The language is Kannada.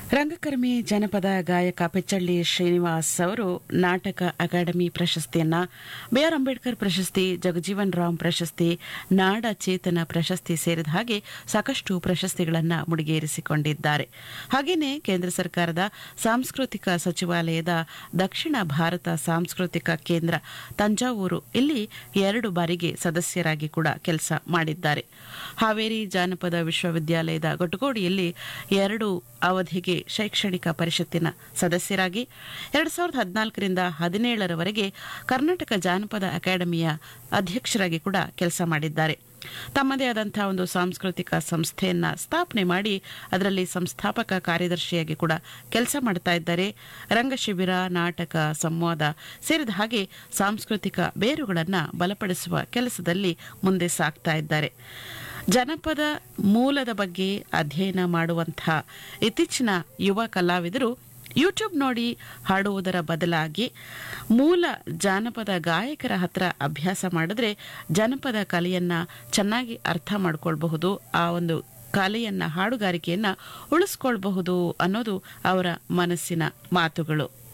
ರಂಗಕರ್ಮಿ ಜನಪದ ಗಾಯಕ ಪೆಚ್ಚಳ್ಳಿ ಶ್ರೀನಿವಾಸ್ ಅವರು ನಾಟಕ ಅಕಾಡೆಮಿ ಪ್ರಶಸ್ತಿಯನ್ನ ಬಿಆರ್ ಅಂಬೇಡ್ಕರ್ ಪ್ರಶಸ್ತಿ ಜಗಜೀವನ್ ರಾಮ್ ಪ್ರಶಸ್ತಿ ನಾಡ ಚೇತನ ಪ್ರಶಸ್ತಿ ಸೇರಿದ ಹಾಗೆ ಸಾಕಷ್ಟು ಪ್ರಶಸ್ತಿಗಳನ್ನು ಮುಡಿಗೇರಿಸಿಕೊಂಡಿದ್ದಾರೆ ಹಾಗೆಯೇ ಕೇಂದ್ರ ಸರ್ಕಾರದ ಸಾಂಸ್ಕೃತಿಕ ಸಚಿವಾಲಯದ ದಕ್ಷಿಣ ಭಾರತ ಸಾಂಸ್ಕೃತಿಕ ಕೇಂದ್ರ ತಂಜಾವೂರು ಇಲ್ಲಿ ಎರಡು ಬಾರಿಗೆ ಸದಸ್ಯರಾಗಿ ಕೂಡ ಕೆಲಸ ಮಾಡಿದ್ದಾರೆ ಹಾವೇರಿ ಜಾನಪದ ವಿಶ್ವವಿದ್ಯಾಲಯದ ಗೊಟಗೋಡಿಯಲ್ಲಿ ಎರಡು ಅವಧಿಗೆ ಶೈಕ್ಷಣಿಕ ಪರಿಷತ್ತಿನ ಸದಸ್ಯರಾಗಿ ಎರಡ್ ಸಾವಿರದ ಹದಿನಾಲ್ಕರಿಂದ ಹದಿನೇಳರವರೆಗೆ ಕರ್ನಾಟಕ ಜಾನಪದ ಅಕಾಡೆಮಿಯ ಅಧ್ಯಕ್ಷರಾಗಿ ಕೂಡ ಕೆಲಸ ಮಾಡಿದ್ದಾರೆ ತಮ್ಮದೇ ಆದಂತಹ ಒಂದು ಸಾಂಸ್ಕೃತಿಕ ಸಂಸ್ಥೆಯನ್ನ ಸ್ಥಾಪನೆ ಮಾಡಿ ಅದರಲ್ಲಿ ಸಂಸ್ಥಾಪಕ ಕಾರ್ಯದರ್ಶಿಯಾಗಿ ಕೂಡ ಕೆಲಸ ಮಾಡ್ತಾ ಇದ್ದಾರೆ ರಂಗಶಿಬಿರ ನಾಟಕ ಸಂವಾದ ಸೇರಿದ ಹಾಗೆ ಸಾಂಸ್ಕೃತಿಕ ಬೇರುಗಳನ್ನು ಬಲಪಡಿಸುವ ಕೆಲಸದಲ್ಲಿ ಮುಂದೆ ಸಾಗ್ತಾ ಇದ್ದಾರೆ ಜನಪದ ಮೂಲದ ಬಗ್ಗೆ ಅಧ್ಯಯನ ಮಾಡುವಂತಹ ಇತ್ತೀಚಿನ ಯುವ ಕಲಾವಿದರು ಯೂಟ್ಯೂಬ್ ನೋಡಿ ಹಾಡುವುದರ ಬದಲಾಗಿ ಮೂಲ ಜಾನಪದ ಗಾಯಕರ ಹತ್ರ ಅಭ್ಯಾಸ ಮಾಡಿದ್ರೆ ಜನಪದ ಕಲೆಯನ್ನ ಚೆನ್ನಾಗಿ ಅರ್ಥ ಮಾಡ್ಕೊಳ್ಬಹುದು ಆ ಒಂದು ಕಲೆಯನ್ನ ಹಾಡುಗಾರಿಕೆಯನ್ನ ಉಳಿಸ್ಕೊಳ್ಬಹುದು ಅನ್ನೋದು ಅವರ ಮನಸ್ಸಿನ ಮಾತುಗಳು